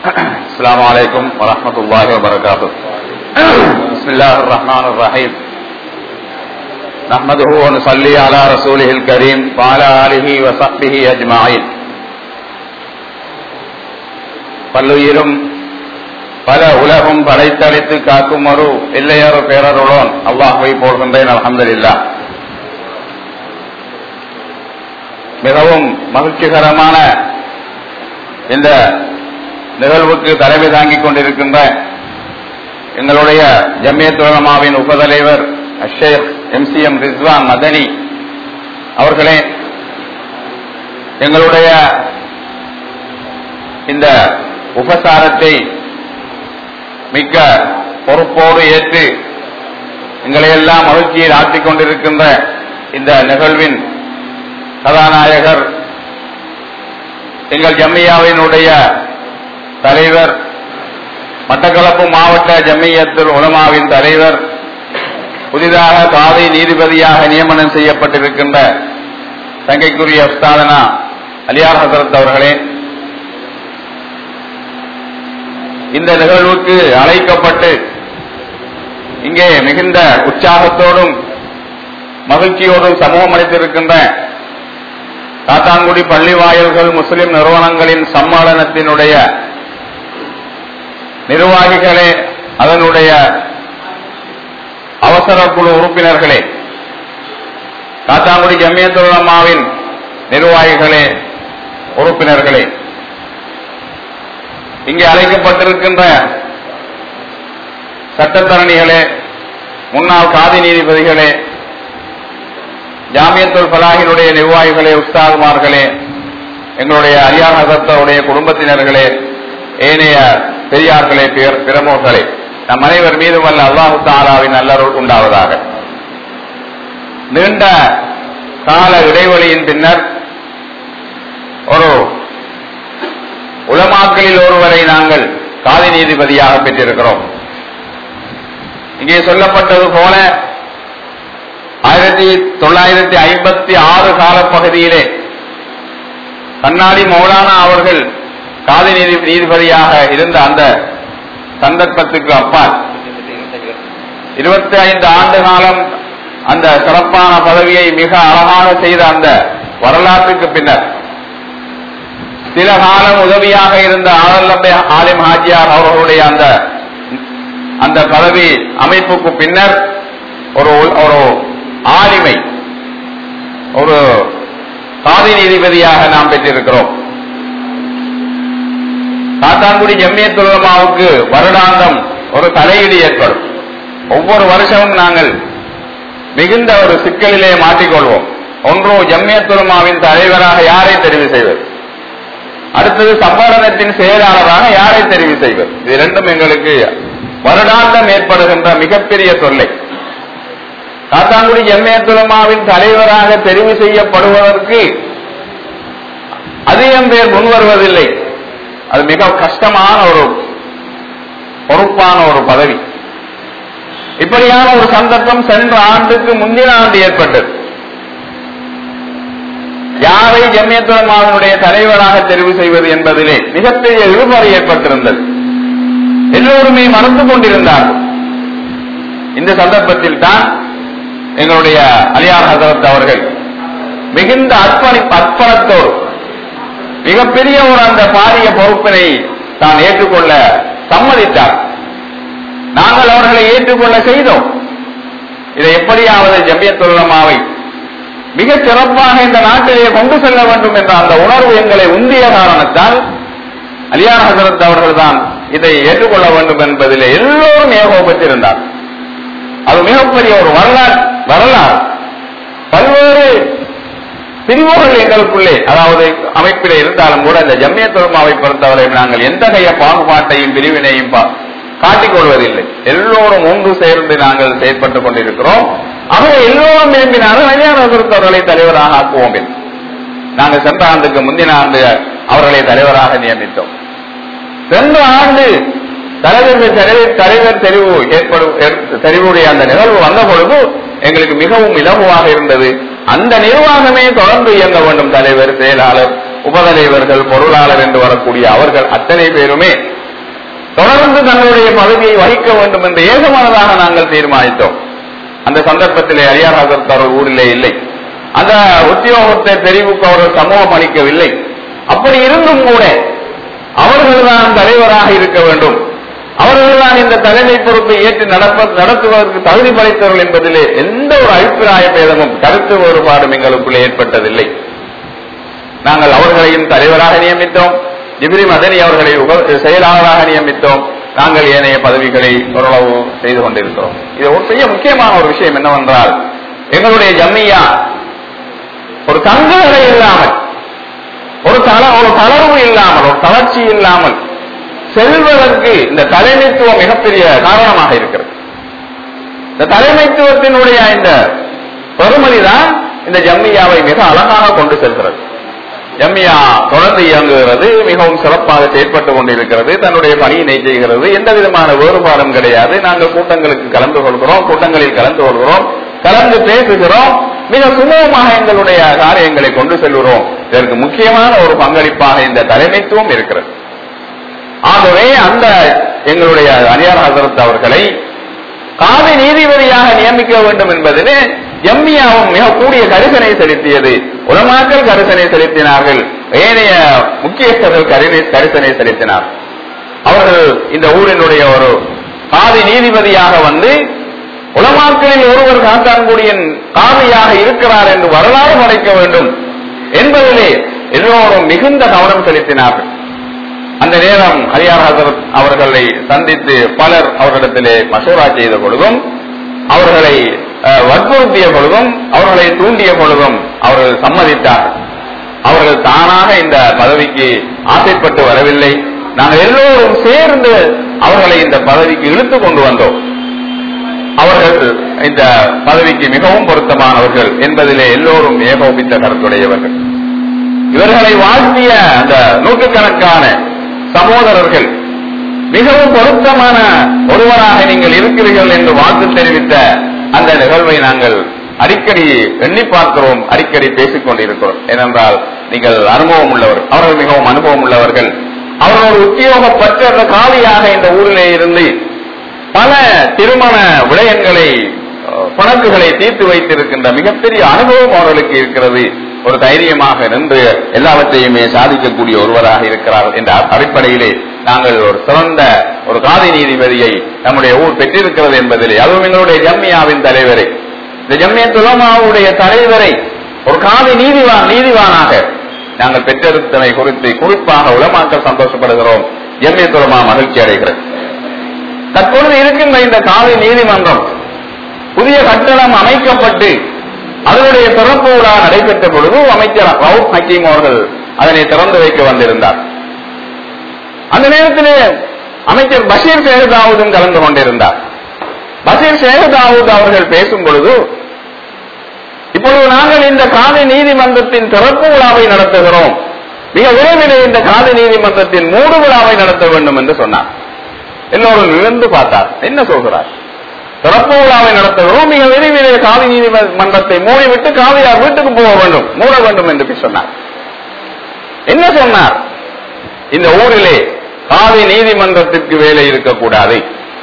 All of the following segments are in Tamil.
السلام عليكم ورحمة الله وبركاته بسم الله الرحمن الرحيم نحمده ونصلي على رسوله الكريم وعلى آله وصحبه أجمعين பல்லுயிரும் பல உலகும் படைத்தளித்து காக்கும் ஒரு இல்லையொரு பேரருளோன் அல்லாஹுவை போகின்றேன் அலமதுல்லா மிகவும் மகிழ்ச்சிகரமான இந்த நிகழ்வுக்கு தலைமை தாங்கிக் கொண்டிருக்கின்ற எங்களுடைய ஜம்மியத் உலமாவின் உபதலைவர் Sheikh M C M Rizwan Madani அவர்களே எங்களுடைய இந்த உபசாரத்தை மிக்க பொறுப்போடு ஏற்று எங்களை எல்லாம் மகிழ்ச்சியில் ஆட்டிக் கொண்டிருக்கின்ற இந்த நிகழ்வின் கதாநாயகர் எங்கள் ஜம்மியாவினுடைய தலைவர் மட்டக்களப்பு மாவட்ட ஜம்மியத்துல் உலமாவின் தலைவர் புதிதாக காதை நீதிபதியாக நியமனம் செய்யப்பட்டிருக்கின்ற தங்கைக்குரிய உஸ்தாதனா அலியார் ஹசரத் அவர்களே இந்த நிகழ்வுக்கு அழைக்கப்பட்டு இங்கே மிகுந்த உற்சாகத்தோடும் மகிழ்ச்சியோடும் சமூகம் அளித்திருக்கின்ற காத்தாங்குடி பள்ளி வாயில்கள் முஸ்லிம் நிறுவனங்களின் சம்மேளனத்தினுடைய நிர்வாகிகளே அதனுடைய அவசர குழு உறுப்பினர்களே காத்தாங்குடி ஜம்மியத்துலமாவின் நிர்வாகிகளே உறுப்பினர்களே இங்கே அழைக்கப்பட்டிருக்கின்ற சட்டத்தரணிகளே முன்னாள் காதி நீதிபதிகளே ஜாமியத்துல் பலாகினுடைய நிர்வாகிகளே உஸ்தாகுமார்களே எங்களுடைய அரியார் ஹசத்தருடைய குடும்பத்தினர்களே ஏனைய பெரியார்களே பிரமுகர்களே நம் அனைவர் மீதும் அல்ல அல்லாஹு தாலாவின் நல்லருள் உண்டாவதாக நீண்ட கால இடைவெளியின் பின்னர் ஒரு உலமாக்களில் ஒருவரை நாங்கள் காதி நீதிபதியாக பெற்றிருக்கிறோம் இங்கே சொல்லப்பட்டது போல ஆயிரத்தி தொள்ளாயிரத்தி ஐம்பத்தி ஆறு காலப்பகுதியிலே கண்ணாடி மௌலானா அவர்கள் காதி நீதி நீதிபதியாக இருந்த அந்த சந்தர்ப்பத்துக்கு அப்பால் இருபத்தி ஐந்து ஆண்டு காலம் அந்த சிறப்பான பதவியை மிக அழகாக செய்த அந்த வரலாற்றுக்கு பின்னர் சில காலம் உதவியாக இருந்த ஆளல்லம்பே ஆலிம் ஹாஜியார் அவர்களுடைய அந்த அந்த பதவி அமைப்புக்கு பின்னர் ஒரு ஒரு ஆலிமை ஒரு சாதி நீதிபதியாக நாம் பெற்றிருக்கிறோம் காத்தான்குடி ஜம்மியத்துலமாவுக்கு வருடாந்தம் ஒரு தலையீடு ஏற்படும் ஒவ்வொரு வருஷமும் நாங்கள் மிகுந்த ஒரு சிக்கலிலே மாட்டிக்கொள்வோம் ஒன்று ஜம்மியத்துலமாவின் தலைவராக யாரை தெரிவு செய்வது அடுத்தது சம்மேளனத்தின் செயலாளராக யாரை தெரிவு செய்வது இது இரண்டும் எங்களுக்கு வருடாந்தம் ஏற்படுகின்ற மிகப்பெரிய தொல்லை காத்தாங்குடி ஜம்மியத்துலமாவின் தலைவராக தெரிவு செய்யப்படுவதற்கு அதிகம் பேர் முன்வருவதில்லை அது மிக கஷ்டமான ஒரு பொறுப்பான ஒரு பதவி இப்படியான ஒரு சந்தர்ப்பம் சென்ற ஆண்டுக்கு முந்தின ஆண்டு ஏற்பட்டது யாரை ஜம்மியத்துலமாவினுடைய தலைவராக தெரிவு செய்வது என்பதிலே மிகப்பெரிய இழுபறி ஏற்பட்டிருந்தது எல்லோருமே மறந்து கொண்டிருந்தார்கள் இந்த சந்தர்ப்பத்தில் தான் எங்களுடைய அலியார் ஹசரத் அவர்கள் மிகுந்த அர்ப்பணி அர்ப்பணத்தோடு மிகப்பெரிய ஒரு அந்த பாரிய பொறுப்பினை தான் ஏற்றுக்கொள்ள சம்மதித்தார் நாங்கள் அவர்களை ஏற்றுக்கொள்ள செய்தோம் இதை எப்படியாவது ஜம்மியத்துலமாவை மிக சிறப்பாக இந்த நாட்டிலே கொண்டு செல்ல வேண்டும் என்ற அந்த உணர்வு எங்களை உந்திய காரணத்தால் அலியார் ஹசரத் அவர்கள் தான் இதை ஏற்றுக்கொள்ள வேண்டும் என்பதிலே எல்லோரும் ஏகோபத்திருந்தார் அது மிகப்பெரிய ஒரு வரலாறு வரலாறு பல்வேறு பிரிவுகள் எங்களுக்குள்ளே அதாவது அமைப்பிலே இருந்தாலும் கூட இந்த ஜம்மிய தொழுமாவை பொறுத்தவரை நாங்கள் எந்தகைய பாகுபாட்டையும் பிரிவினையும் காட்டிக் கொள்வதில்லை எல்லோரும் ஒன்று சேர்ந்து நாங்கள் செயற்பட்டுக் கொண்டிருக்கிறோம் அவங்க எல்லோரும் விரும்பினாலும் அலியார் அவர்களை தலைவராக ஆக்குவோம் நாங்கள் சென்ற ஆண்டுக்கு முந்தின ஆண்டு அவர்களை தலைவராக நியமித்தோம் சென்ற ஆண்டு தலைவர் தலைவர் தலைவர் தெரிவு ஏற்படும் தெரிவுடைய அந்த நிகழ்வு வந்த பொழுது எங்களுக்கு மிகவும் இலகுவாக இருந்தது அந்த நிர்வாகமே தொடர்ந்து இயங்க வேண்டும் தலைவர் செயலாளர் உபதலைவர்கள் பொருளாளர் என்று வரக்கூடிய அவர்கள் அத்தனை பேருமே தொடர்ந்து தங்களுடைய பதவியை வகிக்க வேண்டும் என்று ஏகமனதாக நாங்கள் தீர்மானித்தோம் அந்த சந்தர்ப்பத்திலே அரியார் ஹசரத் அவர்கள் ஊரிலே இல்லை அந்த உத்தியோகத்தை தெரிவுக்கு அவர்கள் சமூகம் அளிக்கவில்லை அப்படி இருந்தும் கூட அவர்கள்தான் தலைவராக இருக்க வேண்டும் அவர்கள்தான் இந்த தலைமை பொறுப்பை ஏற்று நடப்ப நடத்துவதற்கு தகுதி படைத்தவர்கள் என்பதிலே எந்த ஒரு அபிப்பிராய பேதமும் கருத்து வேறுபாடும் எங்களுக்குள்ளே ஏற்பட்டதில்லை நாங்கள் அவர்களையும் தலைவராக நியமித்தோம் ஜிப்ரி மதனி அவர்களை உப- செயலாளராக நியமித்தோம் நாங்கள் ஏனைய பதவிகளை ஓரளவு செய்து கொண்டிருக்கிறோம் இது ஒரு பெரிய முக்கியமான ஒரு விஷயம் என்னவென்றால் எங்களுடைய ஜம்மியா ஒரு தங்குதலை இல்லாமல் ஒரு தள ஒரு தளர்வு இல்லாமல் ஒரு தளர்ச்சி இல்லாமல் செல்வதற்கு இந்த தலைமைத்துவம் மிகப்பெரிய காரணமாக இருக்கிறது இந்த தலைமைத்துவத்தினுடைய இந்த பெருமதிதான் இந்த ஜம்மியாவை மிக அழகாக கொண்டு செல்கிறது ஜம்மியா தொடர்ந்து இயங்குகிறது மிகவும் சிறப்பாக செயற்பட்டுக் கொண்டிருக்கிறது தன்னுடைய பணியினை செய்கிறது எந்த விதமான வேறுபாடும் கிடையாது நாங்கள் கூட்டங்களுக்கு கலந்து கொள்கிறோம் கூட்டங்களில் கலந்து கொள்கிறோம் கலந்து பேசுகிறோம் மிக சுமூகமாக எங்களுடைய காரியங்களை கொண்டு செல்கிறோம் இதற்கு முக்கியமான ஒரு பங்களிப்பாக இந்த தலைமைத்துவம் இருக்கிறது ஆகவே அந்த எங்களுடைய அரியார் ஹசரத் அவர்களை காவி நீதிபதியாக நியமிக்க வேண்டும் என்பதிலே எம்மியாவும் மிக கூடிய கரிசனை செலுத்தியது உலமாக்கள் கரிசனை செலுத்தினார்கள் ஏனைய முக்கியஸ்தர்கள் கரிசனை- கரிசனை செலுத்தினார் அவர்கள் இந்த ஊரினுடைய ஒரு காவி நீதிபதியாக வந்து உலமாக்களில் ஒருவர் காத்தான்குடியின் காவியாக இருக்கிறார் என்று வரலாறு படைக்க வேண்டும் என்பதிலே எல்லோரும் மிகுந்த கவனம் செலுத்தினார்கள் அந்த நேரம் ஹரியார் ஹசரத் அவர்களை சந்தித்து பலர் அவர்களிடத்திலே மசோரா செய்த பொழுதும் அவர்களை அஹ், வற்புறுத்திய பொழுதும் அவர்களை தூண்டிய பொழுதும் அவர்கள் சம்மதித்தார்கள் அவர்கள் தானாக இந்த பதவிக்கு ஆசைப்பட்டு வரவில்லை நாங்கள் எல்லோரும் சேர்ந்து அவர்களை இந்த பதவிக்கு இழுத்து கொண்டு வந்தோம் அவர்கள் இந்த பதவிக்கு மிகவும் பொருத்தமானவர்கள் என்பதிலே எல்லோரும் ஏகோபித்த கருத்துடையவர்கள் இவர்களை வாழ்த்திய அந்த நூற்றுக்கணக்கான சகோதரர்கள் மிகவும் பொருத்தமான ஒருவராக நீங்கள் இருக்கிறீர்கள் என்று வாழ்த்து தெரிவித்த அந்த நிகழ்வை நாங்கள் அடிக்கடி எண்ணி பார்க்கிறோம் அடிக்கடி பேசிக் கொண்டிருக்கிறோம் ஏனென்றால் நீங்கள் அனுபவம் உள்ளவர் அவர்கள் மிகவும் அனுபவம் உள்ளவர்கள் அவர்களோட உத்தியோகப்பற்ற அந்த காலியாக இந்த ஊரிலே இருந்து பல திருமண விடயங்களை அஹ், கணக்குகளை தீர்த்து வைத்திருக்கின்ற மிகப்பெரிய அனுபவம் அவர்களுக்கு இருக்கிறது ஒரு தைரியமாக நின்று எல்லாவற்றையுமே சாதிக்கக்கூடிய ஒருவராக இருக்கிறார் என்ற அடிப்படையிலே நாங்கள் ஒரு சிறந்த ஒரு காதி நீதிபதியை நம்முடைய ஊர் பெற்றிருக்கிறது என்பதிலே அதுவும் எங்களுடைய ஜம்மியாவின் தலைவரை இந்த ஜம்மிய துலமாவுடைய தலைவரை ஒரு காதி நீதிவான் நீதிவானாக நாங்கள் பெற்றெடுத்தமை குறித்து குறிப்பாக உலமாக்கள் சந்தோஷப்படுகிறோம் ஜம்மிய துலமா மகிழ்ச்சி அடைகிறது தற்பொழுது இருக்கின்ற இந்த காவி நீதிமன்றம் புதிய கட்டணம் அமைக்கப்பட்டு அதனுடைய திறப்பு விழா நடைபெற்ற பொழுது அமைச்சர் ரவுப் ஹக்கீம் அவர்கள் அதனை திறந்து வைக்க வந்திருந்தார் அந்த நேரத்திலே அமைச்சர் பஷீர் ஷேகதாவூதும் கலந்து கொண்டிருந்தார் பஷீர் ஷேகதாவூத் அவர்கள் பேசும் பொழுது இப்பொழுது நாங்கள் இந்த காதி நீதிமன்றத்தின் திறப்பு விழாவை நடத்துகிறோம் மிக விரைவிலே இந்த காதி நீதிமன்றத்தின் மூடு விழாவை நடத்த வேண்டும் என்று சொன்னார் எல்லோரும் விழுந்து பார்த்தார் என்ன சொல்கிறார் திறப்பு விழாவை நடத்துகிறோம் மிக விரைவிலே காவி நீதிமன்றத்தை மூடிவிட்டு காவியார் வீட்டுக்கு போக வேண்டும் மூட வேண்டும் என்று சொன்னார் என்ன சொன்னார் இந்த ஊரிலே காவி நீதிமன்றத்திற்கு வேலை இருக்கக்கூடாது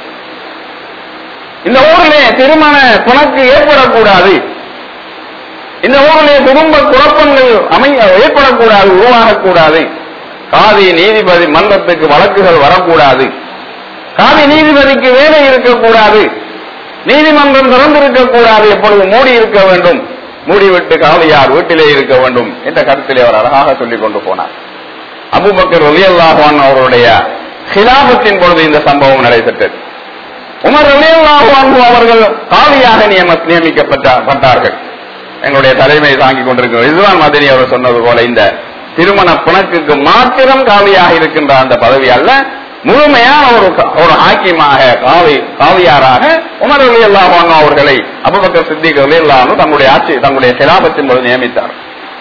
இந்த ஊரிலே திருமண குணக்கு ஏற்படக்கூடாது இந்த ஊரிலே குடும்ப குழப்பங்கள் அமை ஏற்படக்கூடாது உருவாகக்கூடாது காதி நீதிபதி மன்றத்துக்கு வழக்குகள் வரக்கூடாது காவி நீதிபதிக்கு வேலை இருக்கக்கூடாது நீதிமன்றம் திறந்திருக்கக்கூடாது எப்பொழுது மூடி இருக்க வேண்டும் மூடிவிட்டு காவியார் வீட்டிலே இருக்க வேண்டும் என்ற கருத்திலே அவர் அழகாக சொல்லிக் கொண்டு போனார் அபுபக்கர் ரலியல்லாஹான் அவருடைய ஹிலாபத்தின் பொழுது இந்த சம்பவம் நடைபெற்றது உமர் ரலியல்லாஹான் அவர்கள் காவியாக நியம நியமிக்கப்பட்டார்கள் எங்களுடைய தலைமை தாங்கிக் கொண்டிருக்கிற ரிஸ்வான் மதனி அவர் சொன்னது போல இந்த திருமண புணக்குக்கு மாத்திரம் காவியாக இருக்கின்ற அந்த பதவி அல்ல முழுமையான ஒரு ஒரு ஹாக்கியமாக காவி காவியாராக உமர் அலி அல்லாஹானு அவர்களை அபுபக்கர் சித்திக் அலி அல்லாஹானு தங்களுடைய ஆட்சி தங்களுடைய சிலாபத்தின் போது நியமித்தார்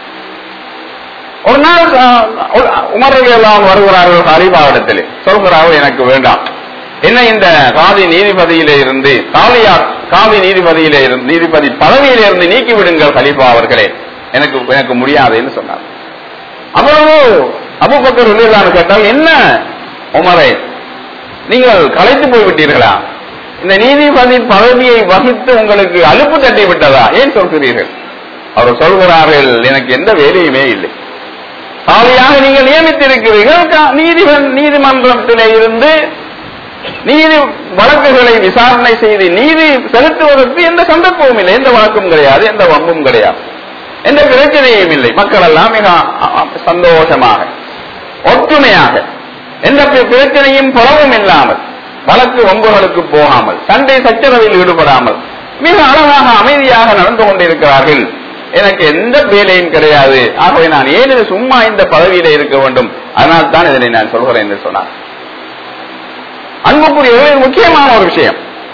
ஒரு நாள் உமர் அலி அல்லாஹ் வருகிறார்கள் ஹரிபாவிடத்திலே சொல்கிறார்கள் எனக்கு வேண்டாம் என்ன இந்த காவி நீதிபதியிலே இருந்து காவியார் காவி நீதிபதியிலே இருந்து நீதிபதி பதவியிலே இருந்து நீக்கி விடுங்கள் கலிபா அவர்களே எனக்கு எனக்கு முடியாதுன்னு சொன்னார் அவ்வளவு அபுபக்கர் உள்ளில்லான்னு கேட்டால் என்ன உமரை நீங்கள் களைத்து போய்விட்டீர்களா இந்த நீதிபதி பதவியை வகித்து உங்களுக்கு அலுப்பு தட்டி விட்டதா ஏன் சொல்கிறீர்கள் அவர் சொல்கிறார்கள் எனக்கு எந்த வேலையுமே இல்லை காலியாக நீங்கள் நியமித்திருக்கிறீர்கள் கா- நீதிபதி நீதிமன்றத்திலே இருந்து நீதி வழக்குகளை விசாரணை செய்து நீதி செலுத்துவதற்கு எந்த சந்தர்ப்பமும் இல்லை எந்த வழக்கும் கிடையாது எந்த வம்பும் கிடையாது எந்த பிரச்சனையும் இல்லை மக்கள் எல்லாம் மிக அ- அ- சந்தோஷமாக ஒற்றுமையாக எந்த பி- பிரச்சனையும் புறவும் இல்லாமல் வழக்கு வம்புகளுக்கு போகாமல் சண்டை சச்சரவில் ஈடுபடாமல் மிக அழகாக அமைதியாக நடந்து கொண்டிருக்கிறார்கள் எனக்கு எந்த வேலையும் கிடையாது ஆகவே நான் ஏன் இது சும்மா இந்த பதவியில இருக்க வேண்டும் அதனால் தான் இதனை நான் சொல்கிறேன் என்று சொன்னார் அன்புக்குரியவர்கள் இது முக்கியமான ஒரு விஷயம்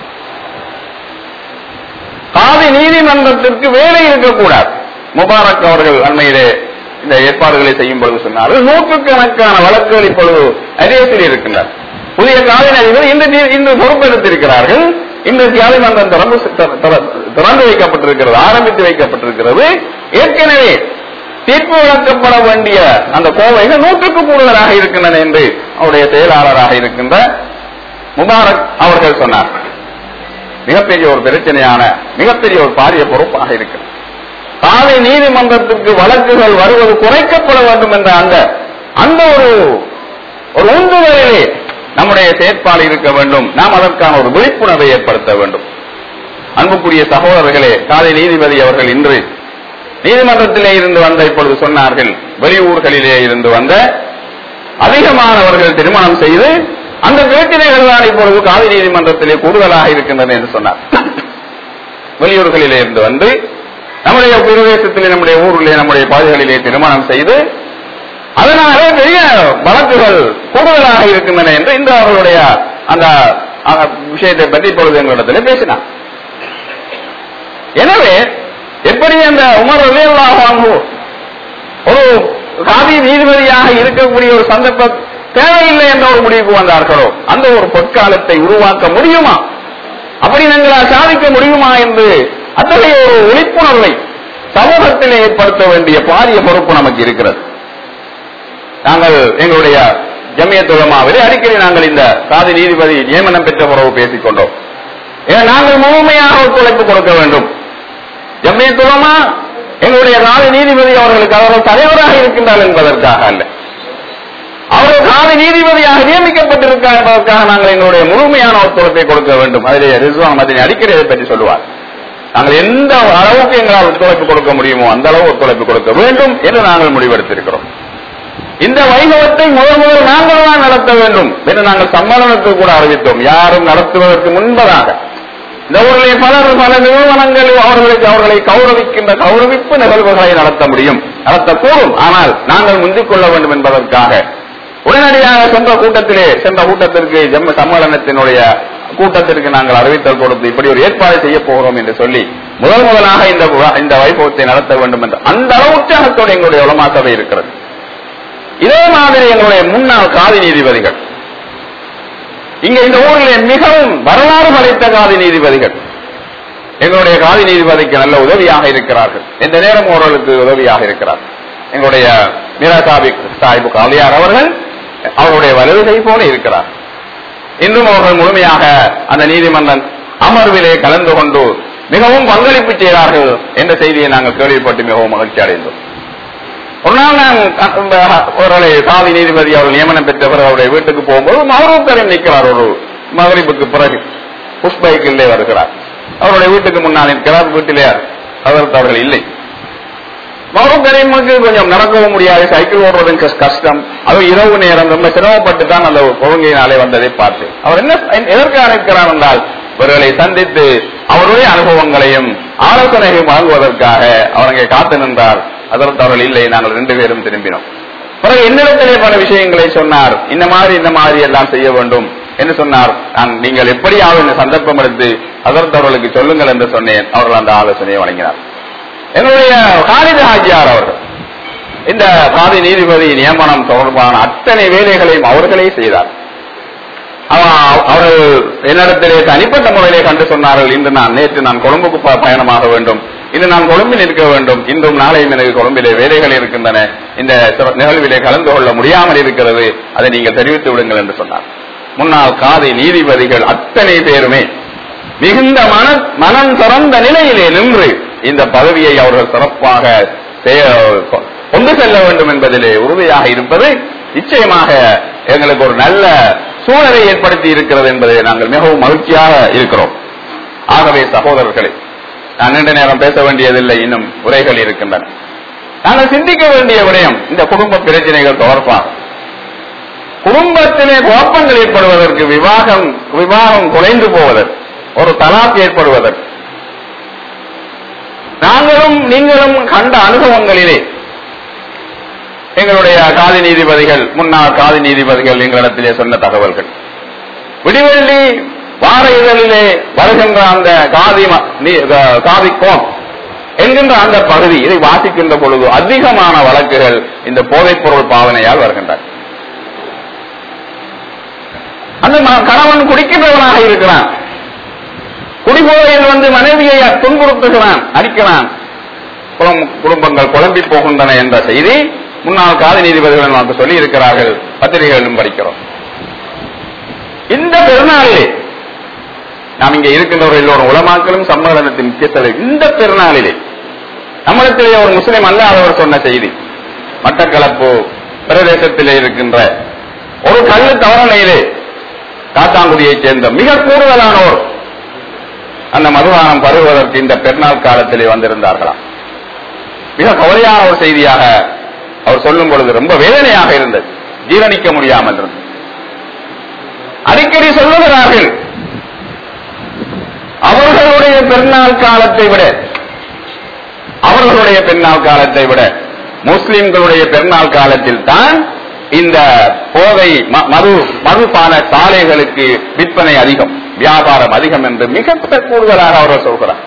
காதி நீதிமன்றத்திற்கு வேலை இருக்கக்கூடாது முபாரக் அவர்கள் அண்மையிலே இந்த ஏற்பாடுகளை செய்யும் பொழுது சொன்னார்கள் நூற்றுக்கணக்கான வழக்குகள் இப்பொழுது அரியத்தில் இருக்கின்றன புதிய காதி அதிபர் இன்று தீ- இன்று பொறுப்பெடுத்திருக்கிறார்கள் இன்று நீதிமன்றம் திறந்து திற- திற- திறந்து வைக்கப்பட்டிருக்கிறது ஆரம்பித்து வைக்கப்பட்டிருக்கிறது ஏற்கனவே தீர்ப்பு வழங்கப்பட வேண்டிய அந்த கோவைகள் நூற்றுக்கு கூடுதலாக இருக்கின்றன என்று அவருடைய செயலாளராக இருக்கின்ற முபாரக் அவர்கள் சொன்னார் மிகப்பெரிய ஒரு பிரச்சனையான மிகப்பெரிய ஒரு பாரிய பொறுப்பாக இருக்கிறது காலை நீதிமன்றத்திற்கு வழக்குகள் வருவது குறைக்கப்பட வேண்டும் என்ற அந்த அந்த ஒரு ஒரு உந்துதலிலே நம்முடைய செயற்பாடு இருக்க வேண்டும் நாம் அதற்கான ஒரு விழிப்புணர்வை ஏற்படுத்த வேண்டும் அன்புக்குரிய சகோதரர்களே காலை நீதிபதி அவர்கள் இன்று நீதிமன்றத்திலே இருந்து வந்த இப்பொழுது சொன்னார்கள் வெளியூர்களிலே இருந்து வந்த அதிகமானவர்கள் திருமணம் செய்து அந்த பிரச்சனைகள் தான் இப்பொழுது காதி நீதிமன்றத்திலே கூடுதலாக இருக்கின்றன என்று சொன்னார் வெளியூர்களிலே இருந்து வந்து நம்முடைய பிரதேசத்திலே நம்முடைய ஊரிலே நம்முடைய பகுதிகளிலே திருமணம் செய்து அதனாலே பெரிய வழக்குகள் கூடுதலாக இருக்கின்றன என்று இன்று அவர்களுடைய அந்த அந்த விஷயத்தை பற்றி இப்பொழுது எங்களிடத்திலே பேசினார் எனவே எப்படி அந்த உமர் அலியல்லாஹு ஒரு காதி நீதிபதியாக இருக்கக்கூடிய ஒரு சந்தர்ப்பம் தேவையில்லை என்ற ஒரு முடிவுக்கு வந்தார்களோ அந்த ஒரு பொற்காலத்தை உருவாக்க முடியுமா அப்படி எங்களால் சாதிக்க முடியுமா என்று அத்தகைய ஒரு விழிப்புணர்வை சமூகத்திலே ஏற்படுத்த வேண்டிய பாரிய பொறுப்பு நமக்கு இருக்கிறது நாங்கள் எங்களுடைய ஜமியத் உலமாவிலே அடிக்கடி நாங்கள் இந்த சாதி நீதிபதி நியமனம் பெற்ற உறவு பேசிக் கொண்டோம் ஏன் நாங்கள் முழுமையாக ஒத்துழைப்பு கொடுக்க வேண்டும் ஜம்மியத் உலமா எங்களுடைய சாதி நீதிபதி அவர்களுக்கு அவர்கள் தலைவராக இருக்கின்றார் என்பதற்காக அல்ல அவர்கள் சாதி நீதிபதியாக நியமிக்கப்பட்டிருக்கார் என்பதற்காக நாங்கள் எங்களுடைய முழுமையான ஒத்துழைப்பை கொடுக்க வேண்டும் அதிலே ரிஸ்வான் மதினி அடிக்கடி அதை பற்றி சொல்லுவார் நாங்கள் எந்த அளவுக்கு எங்களால் ஒத்துழைப்பு கொடுக்க முடியுமோ அந்த அளவு ஒத்துழைப்பு கொடுக்க வேண்டும் என்று நாங்கள் முடிவெடுத்திருக்கிறோம் இந்த வைபவத்தை முதல் முதல் நாங்கள் தான் நடத்த வேண்டும் என்று நாங்கள் சம்மேளனத்தில் கூட அறிவித்தோம் யாரும் நடத்துவதற்கு முன்பதாக இந்த ஊரிலே பலர் பல நிறுவனங்கள் அவர்களுக்கு அவர்களை கௌரவிக்கின்ற கௌரவிப்பு நிகழ்வுகளை நடத்த முடியும் நடத்தக்கூடும் ஆனால் நாங்கள் முந்திக் கொள்ள வேண்டும் என்பதற்காக உடனடியாக சென்ற கூட்டத்திலே சென்ற கூட்டத்திற்கு ஜம்மு சம்மேளனத்தினுடைய கூட்டத்திற்கு நாங்கள் அறிவித்தல் கொடுத்து இப்படி ஒரு ஏற்பாடு செய்ய போகிறோம் என்று சொல்லி முதல் முதலாக இந்த வி- இந்த வைபவத்தை நடத்த வேண்டும் என்று அந்த அளவு உற்சாகத்தோடு எங்களுடைய உலமா சபை இருக்கிறது இதே மாதிரி எங்களுடைய முன்னாள் காதி நீதிபதிகள் இங்க இந்த ஊரிலே மிகவும் வரலாறு படைத்த காதி நீதிபதிகள் எங்களுடைய காதி நீதிபதிக்கு நல்ல உதவியாக இருக்கிறார்கள் எந்த நேரம் அவர்களுக்கு உதவியாக இருக்கிறார் எங்களுடைய மீரா சாபிக் சாஹிபு காலியார் அவர்கள் அவருடைய வலுகை போல இருக்கிறார் இன்றும் அவர்கள் முழுமையாக அந்த நீதிமன்றம் அமர்விலே கலந்து கொண்டு மிகவும் பங்களிப்பு செய்கிறார்கள் என்ற செய்தியை நாங்கள் கேள்விப்பட்டு மிகவும் மகிழ்ச்சி அடைந்தோம் ஒரு நாள் நான் அந்த அவர்களை சாதி நீதிபதி அவர்கள் நியமனம் பெற்றவர் அவருடைய வீட்டுக்கு போகும்போது மகரூக்கரில் நிற்கிறார் ஒரு மகரிப்புக்கு பிறகு புஷ்பைக்கிலே வருகிறார் அவருடைய வீட்டுக்கு முன்னால் நிற்கிறார் வீட்டிலே அதற்கு அவர்கள் இல்லை மகரூப் கரீமுக்கு கொஞ்சம் நடக்கவும் முடியாது சைக்கிள் ஓடுறதும் கஷ்- கஷ்டம் அது இரவு நேரம் ரொம்ப சிரமப்பட்டு தான் அந்த கொள்கையினாலே வந்ததை பார்த்தேன் அவர் என்ன எதற்காக நிற்கிறார் என்றால் இவர்களை சந்தித்து அவருடைய அனுபவங்களையும் ஆலோசனையும் வழங்குவதற்காக அவர் அங்கே காத்து நின்றார் அதற்கு அவர்கள் இல்லை நாங்கள் ரெண்டு பேரும் திரும்பினோம் பிறகு என்னிடத்திலே பல விஷயங்களை சொன்னார் இந்த மாதிரி இந்த மாதிரி எல்லாம் செய்ய வேண்டும் என்று சொன்னார் நான் நீங்கள் எப்படியாவது இந்த சந்தர்ப்பம் எடுத்து அதற்கு அவர்களுக்கு சொல்லுங்கள் என்று சொன்னேன் அவர்கள் அந்த ஆலோசனையை வழங்கினார் என்னுடைய காலித ஹாஜியார் அவர்கள் இந்த காதி நீதிபதி நியமனம் தொடர்பான அத்தனை வேலைகளையும் அவர்களே செய்தார் அவ- அவர்கள் என்னிடத்திலே தனிப்பட்ட முறையிலே கண்டு சொன்னார்கள் இன்று நான் நேற்று நான் கொழும்புக்கு ப- பயணமாக வேண்டும் இன்று நான் கொழும்பில் இருக்க வேண்டும் இன்றும் நாளையும் எனக்கு கொழும்பிலே வேலைகள் இருக்கின்றன இந்த சிற- நிகழ்விலே கலந்து கொள்ள முடியாமல் இருக்கிறது அதை நீங்கள் தெரிவித்து விடுங்கள் என்று சொன்னார் முன்னாள் காதி நீதிபதிகள் அத்தனை பேருமே மிகுந்த மன மனம் திறந்த நிலையிலே நின்று இந்த பதவியை அவர்கள் சிறப்பாக செய்ய- கொண்டு செல்ல வேண்டும் என்பதிலே உறுதியாக இருப்பது நிச்சயமாக எங்களுக்கு ஒரு நல்ல சூழலை ஏற்படுத்தி இருக்கிறது என்பதை நாங்கள் மிகவும் மகிழ்ச்சியாக இருக்கிறோம் ஆகவே சகோதரர்களே நான் நீண்ட நேரம் பேச வேண்டியதில்லை இன்னும் உரைகள் இருக்கின்றன நாங்கள் சிந்திக்க வேண்டிய விடயம் இந்த குடும்ப பிரச்சனைகள் தொடர்பாக குடும்பத்திலே குழப்பங்கள் ஏற்படுவதற்கு விவாகம் விவாகம் குறைந்து போவதற்கு ஒரு தலாக் ஏற்படுவதற்கு நாங்களும் நீங்களும் கண்ட அனுபவங்களிலே எங்களுடைய காதி நீதிபதிகள் முன்னாள் காதி நீதிபதிகள் எங்களிடத்திலே சொன்ன தகவல்கள் விடிவெள்ளி வார இதழிலே வருகின்ற அந்த காதி ம- நீ- க- காதி கோம் என்கின்ற அந்த பகுதி இதை வாசிக்கின்ற பொழுது அதிகமான வழக்குகள் இந்த போதைப் பொருள் பாவனையால் வருகின்றன அந்த ம- கணவன் குடிக்கின்றவனாக இருக்கிறான் குடிபோதையில் வந்து மனைவியை துன்புறுத்துகிறான் அடிக்கிறான் குலம்- குடும்பங்கள் குழம்பி போகின்றன என்ற செய்தி முன்னாள் காதி நீதிபதிகள் நமக்கு சொல்லி இருக்கிறார்கள் பத்திரிகைகளிலும் படிக்கிறோம் இந்த பெருநாளிலே நாம் இங்கே இருக்கின்றவர்கள் எல்லோரும் உலமாக்களும் சம்மேளனத்தின் முக்கியஸ்தர்கள் இந்த பெருநாளிலே நம்மிடத்திலே ஒரு முஸ்லிம் அல்லாதவர் சொன்ன செய்தி மட்டக்களப்பு பிரதேசத்திலே இருக்கின்ற ஒரு கல்லு தவறணையிலே காத்தாங்குடியைச் சேர்ந்த மிக கூடுதலானோர் அந்த மதுபானம் பருகுவதற்கு இந்த பெருநாள் காலத்திலே வந்திருந்தார்களாம் மிக கவலையான ஒரு செய்தியாக அவர் சொல்லும் பொழுது ரொம்ப வேதனையாக இருந்தது ஜீரணிக்க முடியாமல் இருந்தது அடிக்கடி சொல்லுகிறார்கள் அவர்களுடைய பெருநாள் காலத்தை விட அவர்களுடைய பெருநாள் காலத்தை விட முஸ்லிம்களுடைய பெருநாள் காலத்தில் தான் இந்த போதை ம- மது மதுபான சாலைகளுக்கு விற்பனை அதிகம் வியாபாரம் அதிகம் என்று மிக கூடுதலாக அவர்கள் சொல்கிறார்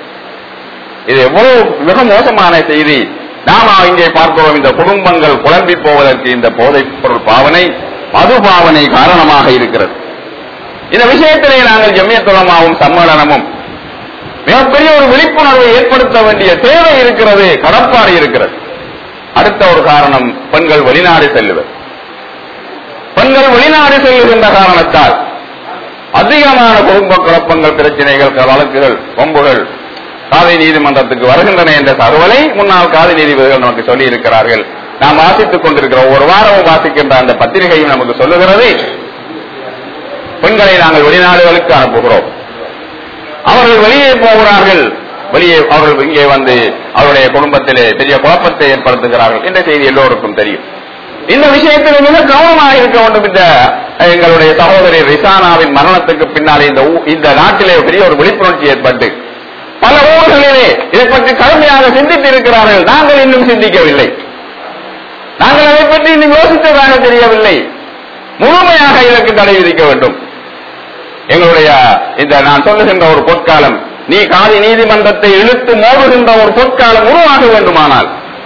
இது எவ்வளவு மிக மோசமான செய்தி நாம இங்கே பார்க்கிறோம் இந்த குடும்பங்கள் குழம்பி போவதற்கு இந்த போதைப் பொருள் பாவனை மது பாவனை காரணமாக இருக்கிறது இந்த விஷயத்திலே நாங்கள் ஜம்மியத்துலமாவும் சம்மேளனமும் மிகப்பெரிய ஒரு விழிப்புணர்வை ஏற்படுத்த வேண்டிய தேவை இருக்கிறது கடப்பாடு இருக்கிறது அடுத்த ஒரு காரணம் பெண்கள் வெளிநாடு செல்லுவது பெண்கள் வெளிநாடு செல்லுகின்ற காரணத்தால் அதிகமான குடும்ப குழப்பங்கள் பிரச்சனைகள் வழக்குகள் வம்புகள் காதை நீதிமன்றத்துக்கு வருகின்றன என்ற தகவலை முன்னாள் காதை நீதிபதிகள் நமக்கு சொல்லி இருக்கிறார்கள் நாம் வாசித்துக் கொண்டிருக்கிறோம் ஒரு வாரமும் வாசிக்கின்ற அந்த பத்திரிகையும் நமக்கு சொல்லுகிறது பெண்களை நாங்கள் வெளிநாடுகளுக்கு அனுப்புகிறோம் அவர்கள் வெளியே போகிறார்கள் வெளியே அவர்கள் இங்கே வந்து அவருடைய குடும்பத்திலே பெரிய குழப்பத்தை ஏற்படுத்துகிறார்கள் என்ற செய்தி எல்லோருக்கும் தெரியும் இந்த விஷயத்தில் மிக கவனமாக இருக்க வேண்டும் இந்த எங்களுடைய சகோதரி ரிசானாவின் மரணத்துக்கு பின்னாலே இந்த ஊ- இந்த நாட்டிலே பெரிய ஒரு விழிப்புணர்ச்சி ஏற்பட்டு பல ஊர்களிலே இதை பற்றி கடுமையாக சிந்தித்து இருக்கிறார்கள் நாங்கள் இன்னும் சிந்திக்கவில்லை நாங்கள் அதை பற்றி இன்னும் யோசித்ததாக தெரியவில்லை முழுமையாக இதற்கு தடை விதிக்க வேண்டும் எங்களுடைய இந்த நான் சொல்லுகின்ற ஒரு பொற்காலம் நீ காதி நீதிமன்றத்தை இழுத்து மோதுகின்ற ஒரு பொற்காலம் உருவாக வேண்டுமானால்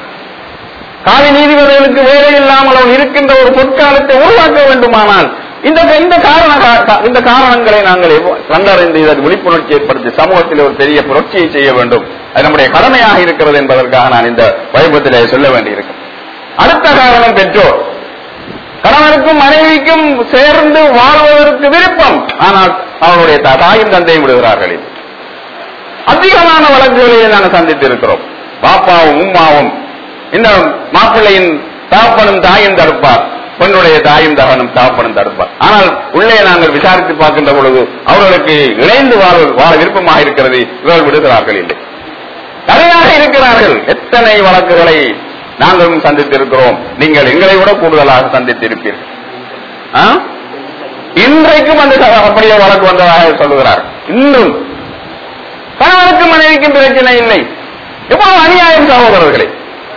காதி நீதிபதிகளுக்கு வேலை இல்லாமல் அவன் இருக்கின்ற ஒரு பொற்காலத்தை உருவாக்க வேண்டுமானால் இந்த இந்த காரண கா- இந்த காரணங்களை நாங்கள் எவ்வ- கண்டறிந்து இதற்கு விழிப்புணர்ச்சி ஏற்படுத்தி சமூகத்தில் ஒரு பெரிய புரட்சியை செய்ய வேண்டும் அது நம்முடைய கடமையாக இருக்கிறது என்பதற்காக நான் இந்த வைபத்திலே சொல்ல வேண்டியிருக்கும் அடுத்த காரணம் பெற்றோர் கணவனுக்கும் மனைவிக்கும் சேர்ந்து வாழ்வதற்கு விருப்பம் ஆனால் அவருடைய த- தாயும் தந்தையும் விடுகிறார்கள் இது. அதிகமான வழக்குகளிலே நாங்கள் சந்தித்திருக்கிறோம் பாப்பாவும் உம்மாவும் இந்த மாப்பிள்ளையின் தகப்பனும் தாயும் தடுப்பார் பெண்ணுடைய தாயும் தகனும் தகப்பனும் தடுப்பார் ஆனால் உள்ளே நாங்கள் விசாரித்து பார்க்கின்ற பொழுது அவர்களுக்கு இணைந்து வாழ வாழ விருப்பமாக இருக்கிறது இவர்கள் விடுகிறார்கள் இல்லை தனியாக இருக்கிறார்கள் எத்தனை வழக்குகளை நாங்களும் சந்தித்திருக்கிறோம் நீங்கள் எங்களை விட கூடுதலாக சந்தித்திருப்பீர்கள் ஆ? இன்றைக்கும் அந்த ச- அப்படியே வழக்கு வந்ததாக சொல்லுகிறார் இன்றும் கணவனுக்கும் மனைவிக்கும் பிரச்சனை இல்லை எவ்வளவு அநியாயம் சகோதரர்களே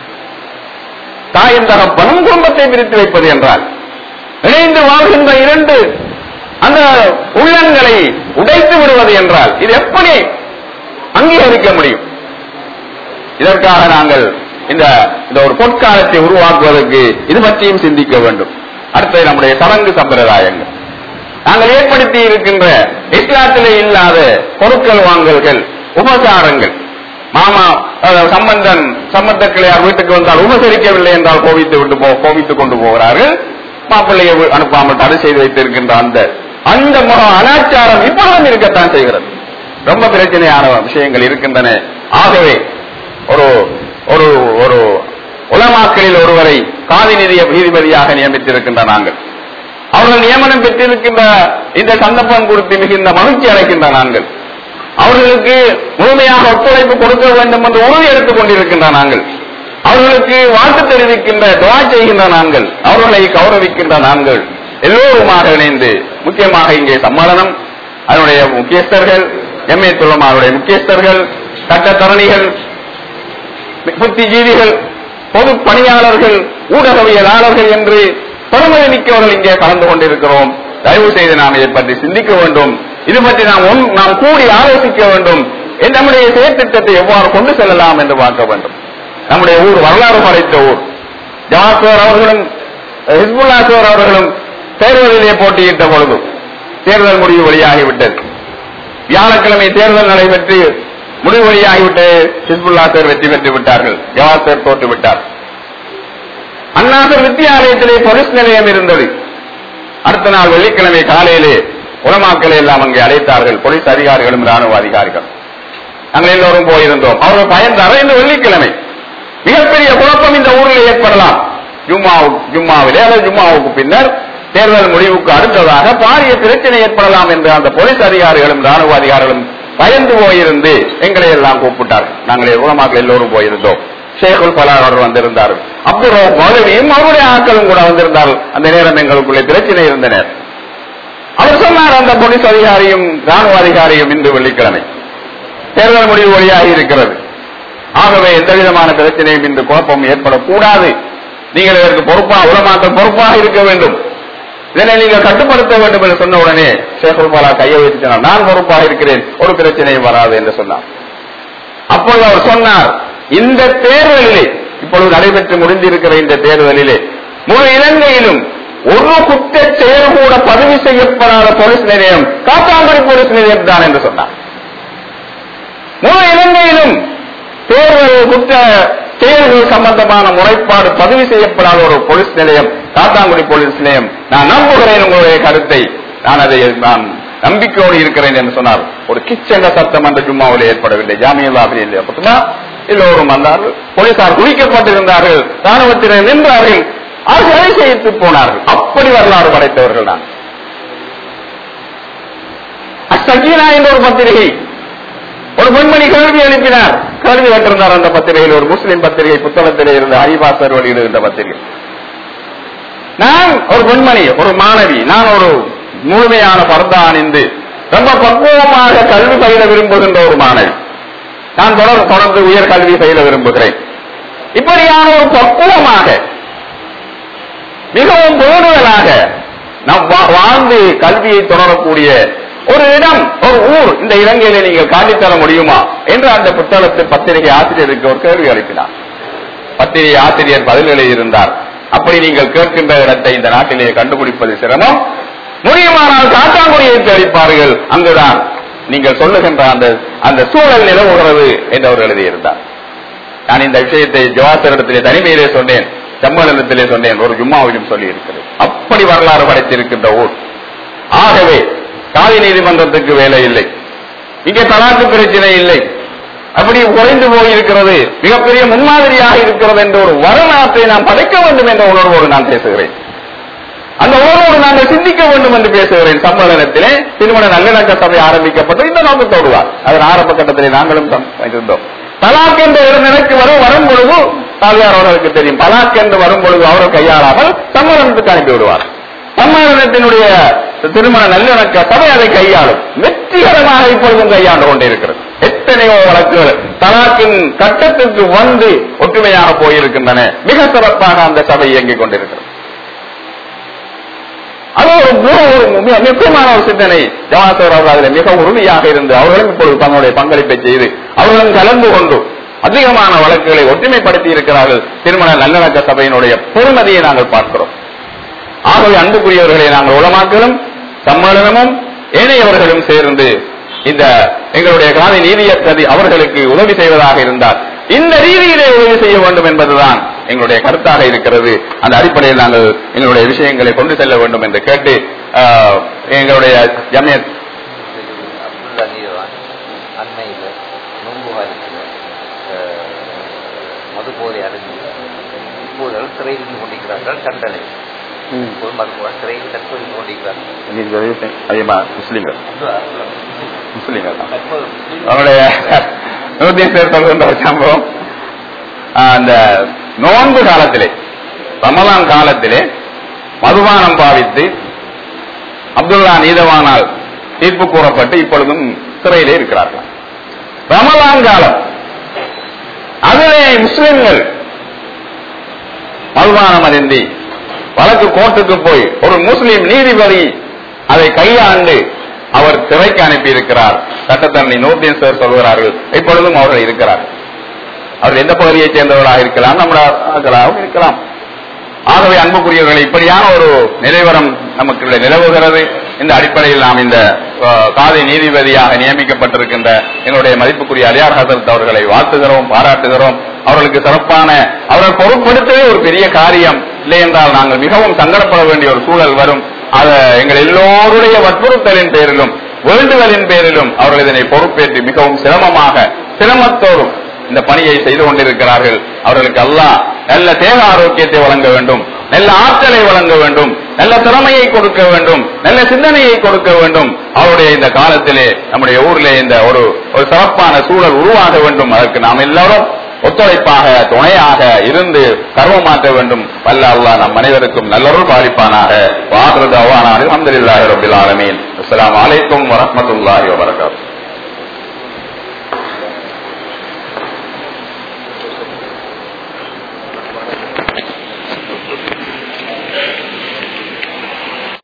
தாயும் தகப்பனும் குடும்பத்தை பிரித்து வைப்பது என்றால் இணைந்து வாழ்கின்ற இரண்டு அந்த உள்ளங்களை உடைத்து விடுவது என்றால் இது எப்படி அங்கீகரிக்க முடியும் இதற்காக நாங்கள் இந்த இந்த ஒரு பொற்காலத்தை உருவாக்குவதற்கு இது பற்றியும் சிந்திக்க வேண்டும் அடுத்தது நம்முடைய சடங்கு சம்பிரதாயங்கள் நாங்கள் ஏற்படுத்தி இருக்கின்ற இஸ்லாத்திலே இல்லாத பொருட்கள் வாங்கல்கள் உபசாரங்கள் மாமா அஹ், சம்பந்தன் சம்பந்த கிளையார் வீட்டுக்கு வந்தால் உபசரிக்கவில்லை என்றால் கோபித்து விட்டு போ கோபித்துக் கொண்டு போகிறார்கள் மாப்பிள்ளையை வி- அனுப்பாமல் தடை செய்து வைத்திருக்கின்ற அந்த அந்த மகா அனாச்சாரம் இப்பொழுதும் இருக்கத்தான் செய்கிறது ரொம்ப பிரச்சனையான விஷயங்கள் இருக்கின்றன ஆகவே ஒரு ஒரு ஒரு உலமாக்களில் ஒருவரை காதி நிதிய நீதிபதியாக நியமித்திருக்கின்ற நாங்கள் அவர்கள் நியமனம் பெற்றிருக்கின்ற இந்த சந்தர்ப்பம் குறித்து மிகுந்த மகிழ்ச்சி அடைக்கின்ற நாங்கள் அவர்களுக்கு முழுமையாக ஒத்துழைப்பு கொடுக்க வேண்டும் என்று உறுதி எடுத்துக் கொண்டிருக்கின்ற நாங்கள் அவர்களுக்கு வாழ்த்து தெரிவிக்கின்ற துவா செய்கின்ற நாங்கள் அவர்களை கௌரவிக்கின்ற நாங்கள் எல்லோருமாக இணைந்து முக்கியமாக இங்கே சம்மேளனம் அதனுடைய முக்கியஸ்தர்கள் எம்ஏ துளமாருடைய முக்கியஸ்தர்கள் சட்டத்தரணிகள் புத்திஜீவிகள் பொது பணியாளர்கள் ஊடகவியலாளர்கள் என்று பெருமதி மிக்கவர்கள் இங்கே கலந்து கொண்டிருக்கிறோம் தயவு செய்து நாம் இதை பற்றி சிந்திக்க வேண்டும் இது பற்றி நாம் ஒன்- நாம் கூடி ஆலோசிக்க வேண்டும் இந்த நம்முடைய செயற்திட்டத்தை எவ்வாறு கொண்டு செல்லலாம் என்று பார்க்க வேண்டும் நம்முடைய ஊர் வரலாறு படைத்த ஊர் ஜவாசர் அவர்களும் ஹிஸ்புல்லா சார் அவர்களும் தேர்தலிலே போட்டியிட்ட பொழுது தேர்தல் முடிவு வெளியாகிவிட்டது வியாழக்கிழமை தேர்தல் நடைபெற்று முடிவு வெளியாகிவிட்டு ஹிஸ்புல்லா சார் வெற்றி பெற்று விட்டார்கள் ஜவாஸ் சார் தோற்று விட்டார் அண்ணாசர் வித்தியாலயத்திலே போலீஸ் நிலையம் இருந்தது அடுத்த நாள் வெள்ளிக்கிழமை காலையிலே உலமாக்களை எல்லாம் அங்கே அழைத்தார்கள் போலீஸ் அதிகாரிகளும் ராணுவ அதிகாரிகள் நாங்கள் எல்லோரும் போயிருந்தோம் அவர்கள் பயந்தார்கள் இந்த வெள்ளிக்கிழமை மிகப்பெரிய குழப்பம் இந்த ஊரில் ஏற்படலாம் ஜும்மா ஜும்மாவிலே அல்லது ஜும்மாவுக்கு பின்னர் தேர்தல் முடிவுக்கு அடுத்ததாக பாரிய பிரச்சனை ஏற்படலாம் என்று அந்த போலீஸ் அதிகாரிகளும் ராணுவ அதிகாரிகளும் பயந்து போயிருந்து எங்களை எல்லாம் கூப்பிட்டார்கள் நாங்கள் உலமாக்கள் எல்லோரும் போயிருந்தோம் ஷேகுல் பலார் அவர் வந்திருந்தார்கள் அப்புறம் மௌலவியும் அவருடைய ஆட்களும் கூட வந்திருந்தார்கள் அந்த நேரம் எங்களுக்குள்ளே பிரச்சனை இருந்த நேரம் அவர் சொன்னார் அந்த போலீஸ் அதிகாரியும் ராணுவ அதிகாரியும் இன்று வெள்ளிக்கிழமை தேர்தல் முடிவு வழியாகி இருக்கிறது ஆகவே எந்த விதமான பிரச்சனையும் இன்று குழப்பம் ஏற்படக்கூடாது நீங்கள் இதற்கு பொறுப்பா உலமாக்கள் பொறுப்பாக இருக்க வேண்டும் இதனை நீங்கள் கட்டுப்படுத்த வேண்டும் என்று சொன்ன உடனே ஷேகுல் பாலா கையை வைத்து சொன்னார் நான் பொறுப்பாக இருக்கிறேன் ஒரு பிரச்சனையும் வராது என்று சொன்னார் அப்பொழுது அவர் சொன்னார் இந்த தேர்தலிலே இப்பொழுது நடைபெற்று முடிந்திருக்கிற இந்த தேர்தலிலே முழு இலங்கையிலும் ஒரு குற்ற செயல் கூட பதிவு செய்யப்படாத போலீஸ் நிலையம் காத்தாங்குடி போலீஸ் நிலையம் தான் என்று சொன்னார் முழு இலங்கையிலும் தேர்தல் குற்ற செயல்கள் சம்பந்தமான முறைப்பாடு பதிவு செய்யப்படாத ஒரு போலீஸ் நிலையம் காத்தாங்குடி போலீஸ் நிலையம் நான் நம்புகிறேன் உங்களுடைய கருத்தை நான் அதை நான் நம்பிக்கையோடு இருக்கிறேன் என்று சொன்னார் ஒரு கிச்சென்ற சத்தம் அந்த ஜும்மாவில் ஏற்படவில்லை ஜாமியல்லாவில் இல்லை அப்படின்னா எல்லோரும் வந்தார்கள் போலீசார் குளிக்கப்பட்டிருந்தார்கள் ராணுவத்தினர் நின்றார்கள் அவர்களை செய்து போனார்கள் அப்படி வரலாறு படைத்தவர்கள் தான் அசகீனா என்ற ஒரு பத்திரிகை ஒரு பெண்மணி கேள்வி அனுப்பினார் கேள்வி கேட்டிருந்தார் அந்த பத்திரிகையில் ஒரு முஸ்லிம் பத்திரிகை புத்தகத்திலே இருந்த ஹரிபாசர் வெளியிடுகின்ற பத்திரிகை நான் ஒரு பெண்மணி ஒரு மாணவி நான் ஒரு முழுமையான பர்தா அணிந்து ரொம்ப பக்குவமாக கல்வி பயில விரும்புகின்ற ஒரு மாணவி நான் தொடர் தொடர்ந்து உயர் கல்வி பயில விரும்புகிறேன் இப்படியான ஒரு பக்குவமாக மிகவும் பேணுதலாக நாம் வா- வாழ்ந்து கல்வியை தொடரக்கூடிய ஒரு இடம் ஒரு ஊர் இந்த இலங்கையில நீங்கள் காட்டித்தர முடியுமா என்று அந்த புத்தகத்தில் பத்திரிகை ஆசிரியருக்கு ஒரு கேள்வி அனுப்பினார் பத்திரிகை ஆசிரியர் பதில்களை இருந்தார் அப்படி நீங்கள் கேட்கின்ற இடத்தை இந்த நாட்டிலே கண்டுபிடிப்பது சிரமம் முடியுமானால் காத்தாங்குடியை தெளிப்பார்கள் அங்குதான் நீங்கள் சொல்லுகின்ற அந்த அந்த சூழல் நிலவுகிறது என்று அவர் எழுதியிருந்தார் நான் இந்த விஷயத்தை ஜவாசரிடத்திலே தனிமையிலே சொன்னேன் சம்மேளனத்திலே சொன்னேன் ஒரு ஜும்மாவிலும் சொல்லி இருக்கிறேன் அப்படி வரலாறு படைத்திருக்கின்ற ஊர் ஆகவே காதி நீதிமன்றத்துக்கு வேலை இல்லை இங்கே தலாக்கு பிரச்சனை இல்லை அப்படி குறைந்து போயிருக்கிறது மிகப்பெரிய முன்மாதிரியாக இருக்கிறது என்ற ஒரு வரலாற்றை நாம் படைக்க வேண்டும் என்ற உணர்வோடு நான் பேசுகிறேன் அந்த உணர்வோடு நாங்கள் சிந்திக்க வேண்டும் என்று பேசுகிறேன் சம்மேளனத்திலே திருமண நல்லிணக்க சபை ஆரம்பிக்கப்பட்டு இந்த நோக்கத்தோடு தான் அதன் ஆரம்ப கட்டத்திலே நாங்களும் சம்- இருந்தோம் தலாக் என்ற ஒரு நிலைக்கு வரும் வரும் பொழுது தாலியார் அவர்களுக்கு தெரியும் தலாக் என்று வரும் பொழுது அவர்கள் கையாளாமல் சம்மேளனத்துக்கு அனுப்பி விடுவார் சம்மேளனத்தினுடைய திருமண நல்லிணக்க சபை அதை கையாளும் வெற்றிகரமாக இப்பொழுதும் கையாண்டு கொண்டிருக்கிறது எத்தனையோ வழக்குகள் தலாக்கின் கட்டத்திற்கு வந்து ஒற்றுமையாக போயிருக்கின்றன மிக சிறப்பாக அந்த சபை இயங்கிக் கொண்டிருக்கிறது அது ஒரு மிக ஒரு மிக முக்கியமான ஒரு சிந்தனை ஜவாசர் அவர்கள் அதில் மிக உறுதியாக இருந்து அவர்களும் இப்பொழுது தங்களுடைய பங்களிப்பை செய்து அவர்களும் கலந்து கொண்டு அதிகமான வழக்குகளை ஒற்றுமைப்படுத்தி இருக்கிறார்கள் திருமண நல்லிணக்க சபையினுடைய பொறுமதியை நாங்கள் பார்க்கிறோம் ஆகவே அன்புக்குரியவர்களை நாங்கள் உளமாக்கலும் சம்மேளனமும் ஏனையவர்களும் சேர்ந்து இந்த எங்களுடைய காலை நீதியற்றது அவர்களுக்கு உதவி செய்வதாக இருந்தால் இந்த ரீதியிலே உதவி செய்ய வேண்டும் என்பதுதான் எங்களுடைய கருத்தாக இருக்கிறது அந்த அடிப்படையில் நாங்கள் எங்களுடைய விஷயங்களை கொண்டு செல்ல வேண்டும் என்று கேட்டு ஆஹ், எங்களுடைய ஜமியத் அப்துல்லா நீதான் அண்மையில் நோன்பு காலத்தில் மதுபோதை அடைந்து இப்போது சிறையில் இருந்து கொண்டிருக்கிறார்கள் தண்டனை இப்போது மது சிறையில் தற்போது இருந்து கொண்டிருக்கிறார்கள் அதிகமா முஸ்லீம்கள் முஸ்லீம்கள் தான் தற்போது அவருடைய நூத்தி சொல்கின்ற ஒரு சம்பவம் ஆஹ், அந்த நோன்பு காலத்திலே ரமலான் காலத்திலே மதுபானம் பாவித்து அப்துல்லா நீதவானால் தீர்ப்பு கூறப்பட்டு இப்பொழுதும் சிறையிலே இருக்கிறார்கள் ரமலான் காலம் அதிலே முஸ்லிம்கள் மதுபானம் அறிந்தி வழக்கு கோர்ட்டுக்கு போய் ஒரு முஸ்லிம் நீதிபதி அதை கையாண்டு அவர் சிறைக்கு அனுப்பி இருக்கிறார் சட்டத்தரணி நூர்தீன் சார் சொல்கிறார்கள் இப்பொழுதும் அவர்கள் இருக்கிறார் அவர் எந்த பகுதியைச் சேர்ந்தவர்களாக இருக்கலாம் நம்மளாகவும் இருக்கலாம் ஆகவே அன்புக்குரியவர்கள் இப்படியான ஒரு நிலைவரம் நமக்கு நிலவுகிறது இந்த அடிப்படையில் நாம் இந்த அஹ், காதை நீதிபதியாக நியமிக்கப்பட்டிருக்கின்ற எங்களுடைய மதிப்புக்குரிய அலியார் ஹசரத் அவர்களை வாழ்த்துகிறோம் பாராட்டுகிறோம் அவர்களுக்கு சிறப்பான அவர்கள் பொருட்படுத்தவே ஒரு பெரிய காரியம் இல்லை என்றால் நாங்கள் மிகவும் சங்கடப்பட வேண்டிய ஒரு சூழல் வரும் அது எங்கள் எல்லோருடைய வற்புறுத்தலின் பேரிலும் வேண்டுதலின் பேரிலும் அவர்கள் இதனை பொறுப்பேற்று மிகவும் சிரமமாக சிரமத்தோடும் இந்த பணியை செய்து கொண்டிருக்கிறார்கள் அவர்களுக்கு அல்லாஹ் நல்ல தேக ஆரோக்கியத்தை வழங்க வேண்டும் நல்ல ஆற்றலை வழங்க வேண்டும் நல்ல திறமையை கொடுக்க வேண்டும் நல்ல சிந்தனையை கொடுக்க வேண்டும் அவருடைய இந்த காலத்திலே நம்முடைய ஊரிலே இந்த ஒரு ஒரு சிறப்பான சூழல் உருவாக வேண்டும் அதற்கு நாம் எல்லாரும் ஒத்துழைப்பாக துணையாக இருந்து கர்வமாற்ற வேண்டும் வல்ல அல்லாஹ் நம் அனைவருக்கும் நல்லொருள் பாலிப்பானாக வாகிறது அவ்வான அலமதுல்லாஹி ரபில் ஆலமீன் அஸ்ஸலாமு அலைக்கும் வரஹ்மத்துல்லாஹி வபரகாத்துஹு